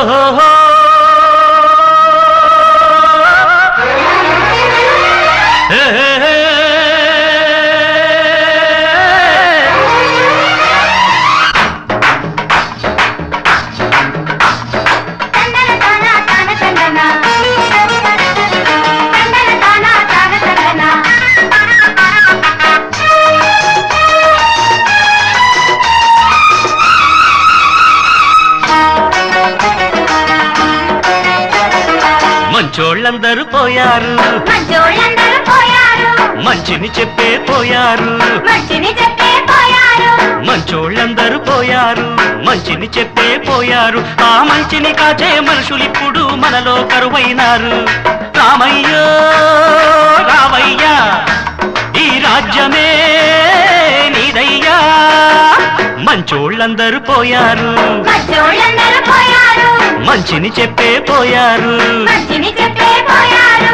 ఓహో తందన తాన తాన తందన తందన తాన తాన తందన మంచోళ్ళందరూ పోయారు మంచోళ్ళందరూ పోయారు మంచిని చెప్పే పోయారు మంచిని చెప్పే పోయారు మంచోళ్ళందరూ పోయారు మంచిని చెప్పే పోయారు ఆ మంచిని కాచే మనుషులిప్పుడు మనలో కరువైనారు రామయ్యో రావయ్యా ఈ రాజ్యమే నీదయ్యా మంచోళ్ళందరూ పోయారు మంచోళ్ళందరూ పోయారు మంచిని చెప్పే పోయారు మంచిని చెప్పే పోయారు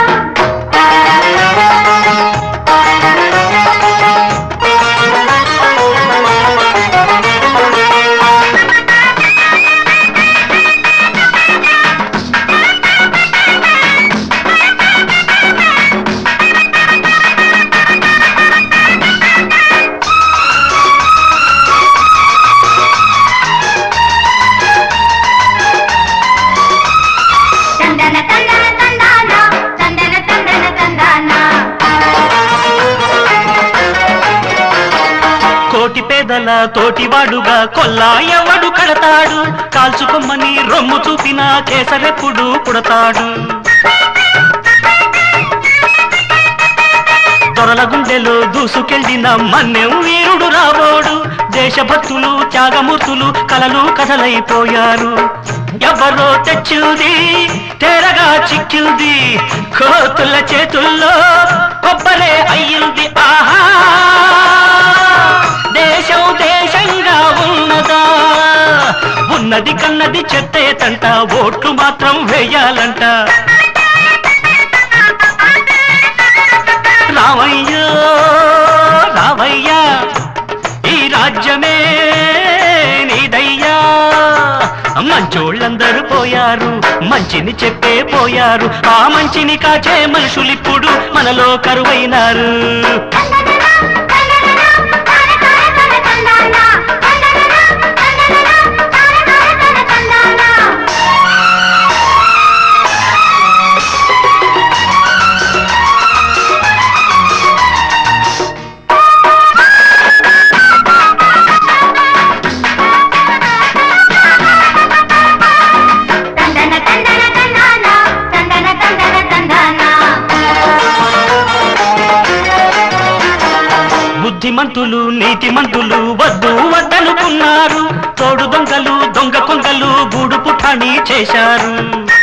తందన తందన తందాన తందన తందన తందాన కోటి పేదల తోటివాడుగా కొల్లా ఎవడు కడతాడు కాల్చుకొమ్మని రొమ్ము చూపిన కేసరెప్పుడు పుడతాడు దొరల గుండెలో దూసుకెళ్ళిన మన్నెం వీరుడు రాబోడు దేశభక్తులు త్యాగమూర్తులు కలలు కథలైపోయారు ఎవరో తెచ్చింది తేరగా చిక్కింది కోతుల చేతుల్లో కొబ్బరే అయ్యింది ఆహా దేశం దేశంగా ఉన్నదా ఉన్నది కన్నది చెత్తేతంట ఓట్లు మాత్రం వేయాలంట రావయ్య రావయ్య ఈ రాజ్యమే నీదయ్యా మంచోళ్ళందరూ పోయారు మంచిని చెప్పే పోయారు ఆ మంచిని కాచే మనుషులిప్పుడు మనలో కరువైనారు తందన తందన తందాన తందన తందన తందాన బుద్ధిమంతులు నీతిమంతులు వద్దు వద్దనుకున్నారు తోడు దొంగలు దొంగ కొంగలు గూడు పుఠాణి చేశారు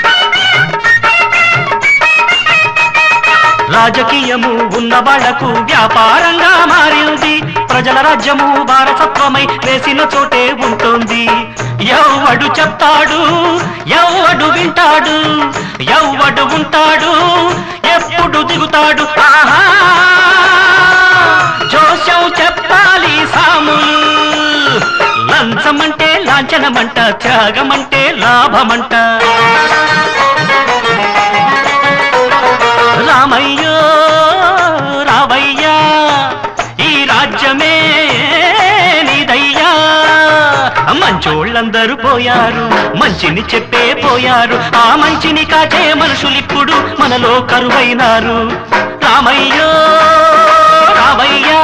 రాజకీయము ఉన్న వాళ్లకు వ్యాపారంగా మారింది ప్రజల రాజ్యము వారసత్వమై వేసిన చోటే ఉంటుంది ఎవడు చెప్తాడు ఎవడు వింటాడు ఎవడు ఉంటాడు ఎప్పుడు దిగుతాడు ఆహా జోస్యం చెప్పాలి సాములు లంచమంటే లాంఛనమంట త్యాగమంటే లాభమంట రామయ్యో రావయ్యా ఈ రాజ్యమే నీదయ్యా మంచోళ్ళందరూ పోయారు మంచిని చెప్పే పోయారు ఆ మంచిని కాచే మనుషులిప్పుడు మనలో కరువైనారు రామయ్యో రావయ్యా